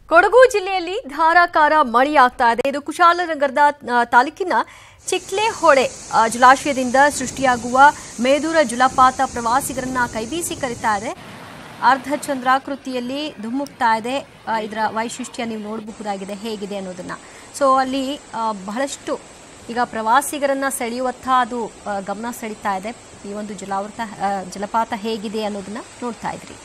ಕೊಡಗು ಜಿಲ್ಲೆಯಲ್ಲಿ ಧಾರಾಕಾರ ಮಳೆಯಾಗ್ತಾ ಇದೆ ಇದು ಕುಶಾಲನಗರದ ಆ, ತಾಲೂಕಿನ ಚಿಕ್ಲೆ ಹೊಳೆ ಆ, ಜಲಾಶಯದಿಂದ ಸೃಷ್ಟಿಯಾಗುವ ಮೇದೂರ ಜಲಪಾತ ಪ್ರವಾಸಿಗರನ್ನ ಕೈಬೀಸಿ ಕರೀತಾ ಇದೆ ಅರ್ಧ ಚಂದ್ರಾಕೃತಿಯಲ್ಲಿ ಧುಮ್ಮುಕ್ತಾ ಇದೆ ಆ, ಇದರ ವೈಶಿಷ್ಟ್ಯ ನೀವು ನೋಡಬಹುದಾಗಿದೆ ಹೇಗಿದೆ ಅನ್ನೋದನ್ನ ಸೊ ಅಲ್ಲಿ ಆ, ಬಹಳಷ್ಟು ಈಗ ಪ್ರವಾಸಿಗರನ್ನ ಸೆಳೆಯುವತ್ತ ಅದು ಆ, ಗಮನ ಸೆಳೀತಾ ಇದೆ ಈ ಒಂದು ಜಲಾವೃತ ಆ, ಜಲಪಾತ ಹೇಗಿದೆ ಅನ್ನೋದನ್ನ ನೋಡ್ತಾ ಇದ್ರಿ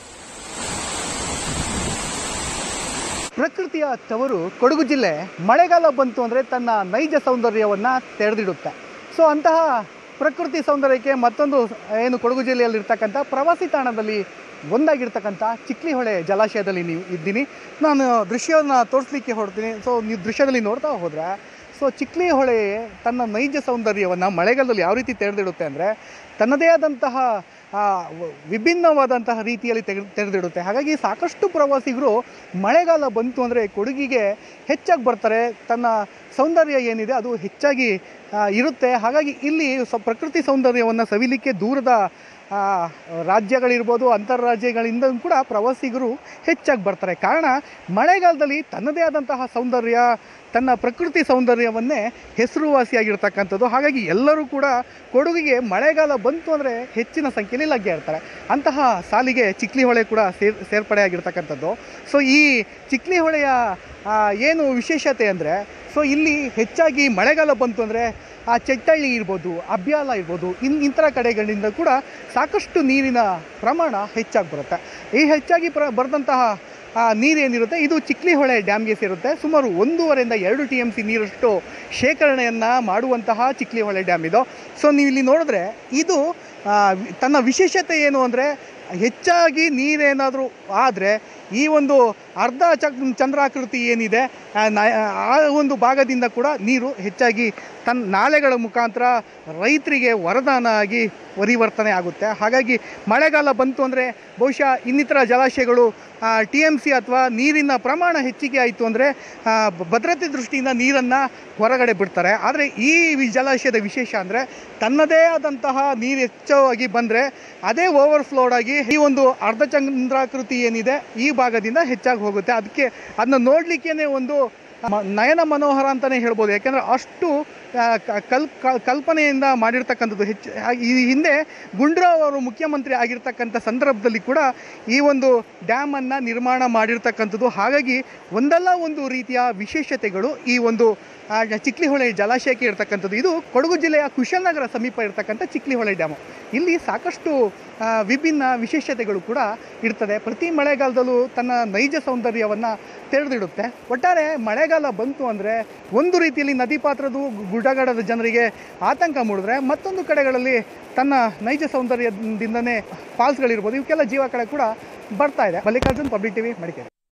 ಪ್ರಕೃತಿಯ ತವರು ಕೊಡಗು ಜಿಲ್ಲೆ ಮಳೆಗಾಲ ಬಂತು ಅಂದರೆ ತನ್ನ ನೈಜ ಸೌಂದರ್ಯವನ್ನು ತೆರೆದಿಡುತ್ತೆ ಸೊ ಅಂತಹ ಪ್ರಕೃತಿ ಸೌಂದರ್ಯಕ್ಕೆ ಮತ್ತೊಂದು ಏನು ಕೊಡಗು ಜಿಲ್ಲೆಯಲ್ಲಿರ್ತಕ್ಕಂಥ ಪ್ರವಾಸಿ ತಾಣದಲ್ಲಿ ಒಂದಾಗಿರ್ತಕ್ಕಂಥ ಚಿಕ್ಲಿಹೊಳೆ ಜಲಾಶಯದಲ್ಲಿ ನೀವು ಇದ್ದೀನಿ ನಾನು ದೃಶ್ಯವನ್ನು ತೋರಿಸ್ಲಿಕ್ಕೆ ಹೊರಡ್ತೀನಿ ಸೊ ನೀವು ದೃಶ್ಯದಲ್ಲಿ ನೋಡ್ತಾ ಹೋದರೆ ಸೊ ಚಿಕ್ಲಿ ಹೊಳೆ ತನ್ನ ನೈಜ ಸೌಂದರ್ಯವನ್ನು ಮಳೆಗಾಲದಲ್ಲಿ ಯಾವ ರೀತಿ ತೆರೆದಿಡುತ್ತೆ ಅಂದರೆ ತನ್ನದೇ ಆದಂತಹ ಆ, ವ- ವಿಭಿನ್ನವಾದಂತಹ ರೀತಿಯಲ್ಲಿ ತೆಗೆ ತೆರೆದಿಡುತ್ತೆ ಹಾಗಾಗಿ ಸಾಕಷ್ಟು ಪ್ರವಾಸಿಗರು ಮಳೆಗಾಲ ಬಂತು ಅಂದರೆ ಕೊಡಗಿಗೆ ಹೆಚ್ಚಾಗಿ ಬರ್ತಾರೆ ತನ್ನ ಸೌಂದರ್ಯ ಏನಿದೆ ಅದು ಹೆಚ್ಚಾಗಿ ಆ, ಇರುತ್ತೆ ಹಾಗಾಗಿ ಇಲ್ಲಿ ಸ ಪ್ರಕೃತಿ ಸೌಂದರ್ಯವನ್ನು ಸವಿಲಿಕ್ಕೆ ದೂರದ ಆ, ರಾಜ್ಯಗಳಿರ್ಬೋದು ಅಂತಾರಾಜ್ಯಗಳಿಂದ ಕೂಡ ಪ್ರವಾಸಿಗರು ಹೆಚ್ಚಾಗಿ ಬರ್ತಾರೆ ಕಾರಣ ಮಳೆಗಾಲದಲ್ಲಿ ತನ್ನದೇ ಆದಂತಹ ಸೌಂದರ್ಯ ತನ್ನ ಪ್ರಕೃತಿ ಸೌಂದರ್ಯವನ್ನೇ ಹೆಸರುವಾಸಿಯಾಗಿರ್ತಕ್ಕಂಥದ್ದು ಹಾಗಾಗಿ ಎಲ್ಲರೂ ಕೂಡ ಕೊಡಗಿಗೆ ಮಳೆಗಾಲ ಬಂತು ಅಂದರೆ ಹೆಚ್ಚಿನ ಸಂಖ್ಯೆಯಲ್ಲಿ ಲಗ್ಗೆ ಇರ್ತಾರೆ ಅಂತಹ ಸಾಲಿಗೆ ಚಿಕ್ಲಿಹೊಳೆ ಕೂಡ ಸೇರ್ ಸೇರ್ಪಡೆಯಾಗಿರ್ತಕ್ಕಂಥದ್ದು ಸೊ ಈ ಚಿಕ್ಲಿಹೊಳೆಯ ಆ, ಏನು ವಿಶೇಷತೆ ಅಂದರೆ ಸೊ ಇಲ್ಲಿ ಹೆಚ್ಚಾಗಿ ಮಳೆಗಾಲ ಬಂತು ಅಂದರೆ ಆ ಚೆಟ್ಟಳ್ಳಿ ಇರ್ಬೋದು ಅಬ್ಯಾಲ ಇರ್ಬೋದು ಇನ್ ಇಂಥರ ಕಡೆಗಳಿಂದ ಕೂಡ ಸಾಕಷ್ಟು ನೀರಿನ ಪ್ರಮಾಣ ಹೆಚ್ಚಾಗಿ ಬರುತ್ತೆ ಈ ಹೆಚ್ಚಾಗಿ ಪ್ರ ಬರೆದಂತಹ ಆ ನೀರೇನಿರುತ್ತೆ ಇದು ಚಿಕ್ಲಿಹೊಳೆ ಡ್ಯಾಮ್ಗೆ ಸೇರುತ್ತೆ ಸುಮಾರು ಒಂದೂವರೆಯಿಂದ ಎರಡು ಟಿ ಎಮ್ ಸಿ ನೀರಷ್ಟು ಶೇಖರಣೆಯನ್ನು ಮಾಡುವಂತಹ ಚಿಕ್ಲಿಹೊಳೆ ಡ್ಯಾಮ್ ಇದು ಸೊ ನೀವು ಇಲ್ಲಿ ನೋಡಿದ್ರೆ ಇದು ಆ, ವಿ- ತನ್ನ ವಿಶೇಷತೆ ಏನು ಅಂದರೆ ಹೆಚ್ಚಾಗಿ ನೀರೇನಾದರೂ ಆದರೆ ಈ ಒಂದು ಅರ್ಧ ಚಕ್ ಚಂದ್ರಾಕೃತಿ ಏನಿದೆ ಆ ನ- ಆ ಒಂದು ಭಾಗದಿಂದ ಕೂಡ ನೀರು ಹೆಚ್ಚಾಗಿ ತನ್ನ ನಾಲೆಗಳ ಮುಖಾಂತರ ರೈತರಿಗೆ ವರದಾನ ಆಗಿ ಪರಿವರ್ತನೆ ಆಗುತ್ತೆ ಹಾಗಾಗಿ ಮಳೆಗಾಲ ಬಂತು ಅಂದರೆ ಬಹುಶಃ ಇನ್ನಿತರ ಜಲಾಶಯಗಳು ಟಿ ಎಮ್ ಸಿ ಅಥವಾ ನೀರಿನ ಪ್ರಮಾಣ ಹೆಚ್ಚಿಗೆ ಆಯಿತು ಅಂದರೆ ಭದ್ರತೆ ದೃಷ್ಟಿಯಿಂದ ನೀರನ್ನು ಹೊರಗಡೆ ಬಿಡ್ತಾರೆ ಆದರೆ ಈ ವಿ- ಜಲಾಶಯದ ವಿಶೇಷ ಅಂದರೆ ತನ್ನದೇ ಆದಂತಹ ನೀರು ಹೆಚ್ಚಾಗಿ ಬಂದರೆ ಅದೇ ಓವರ್ಫ್ಲೋಡ್ ಆಗಿ ಈ ಒಂದು ಅರ್ಧ ಚಂದ್ರಾಕೃತಿ ಏನಿದೆ ಈ ಭಾಗದಿಂದ ಹೆಚ್ಚಾಗಿ ಹೋಗುತ್ತೆ ಅದಕ್ಕೆ ಅದನ್ನ ನೋಡಲಿಕ್ಕೇ ಒಂದು ಮ- ನಯನ ಮನೋಹರ ಅಂತಲೇ ಹೇಳ್ಬೋದು ಯಾಕೆಂದರೆ ಅಷ್ಟು ಆ, ಕ- ಕಲ್ ಕ- ಕಲ್ಪನೆಯಿಂದ ಮಾಡಿರ್ತಕ್ಕಂಥದ್ದು ಹೆಚ್ಚು ಆ, ಈ ಹಿಂದೆ ಗುಂಡ್ರಾವ್ ಅವರು ಮುಖ್ಯಮಂತ್ರಿ ಆಗಿರ್ತಕ್ಕಂಥ ಸಂದರ್ಭದಲ್ಲಿ ಕೂಡ ಈ ಒಂದು ಡ್ಯಾಮನ್ನು ನಿರ್ಮಾಣ ಮಾಡಿರ್ತಕ್ಕಂಥದ್ದು ಹಾಗಾಗಿ ಒಂದಲ್ಲ ಒಂದು ರೀತಿಯ ವಿಶೇಷತೆಗಳು ಈ ಒಂದು ಆ, ಚಿಕ್ಲಿಹೊಳೆ ಜಲಾಶಯಕ್ಕೆ ಇರ್ತಕ್ಕಂಥದ್ದು ಇದು ಕೊಡಗು ಜಿಲ್ಲೆಯ ಕುಶಲನಗರ ಸಮೀಪ ಇರತಕ್ಕಂಥ ಚಿಕ್ಲಿಹೊಳೆ ಡ್ಯಾಮು ಇಲ್ಲಿ ಸಾಕಷ್ಟು ಆ, ವಿಭಿನ್ನ ವಿಶೇಷತೆಗಳು ಕೂಡ ಇರ್ತದೆ ಪ್ರತಿ ಮಳೆಗಾಲದಲ್ಲೂ ತನ್ನ ನೈಜ ಸೌಂದರ್ಯವನ್ನು ತೆರೆದಿಡುತ್ತೆ ಒಟ್ಟಾರೆ ಮಳೆಗಾಲ ಬಂತು ಅಂದರೆ ಒಂದು ರೀತಿಯಲ್ಲಿ ನದಿ ಪಾತ್ರದ ಗುಡ್ಡಗಾಡದ ಜನರಿಗೆ ಆತಂಕ ಮೂಡಿದ್ರೆ ಮತ್ತೊಂದು ಕಡೆಗಳಲ್ಲಿ ತನ್ನ ನೈಜ ಸೌಂದರ್ಯದಿಂದನೇ ಫಾಲ್ಸ್ಗಳಿರ್ಬೋದು ಇವಕ್ಕೆಲ್ಲ ಜೀವ ಕಡೆ ಕೂಡ ಬರ್ತಾ ಇದೆ ಮಲ್ಲಿಕಾರ್ಜುನ್ ಪಬ್ಲಿಕ್ ಟಿವಿ ಮಡಿಕೇರಿ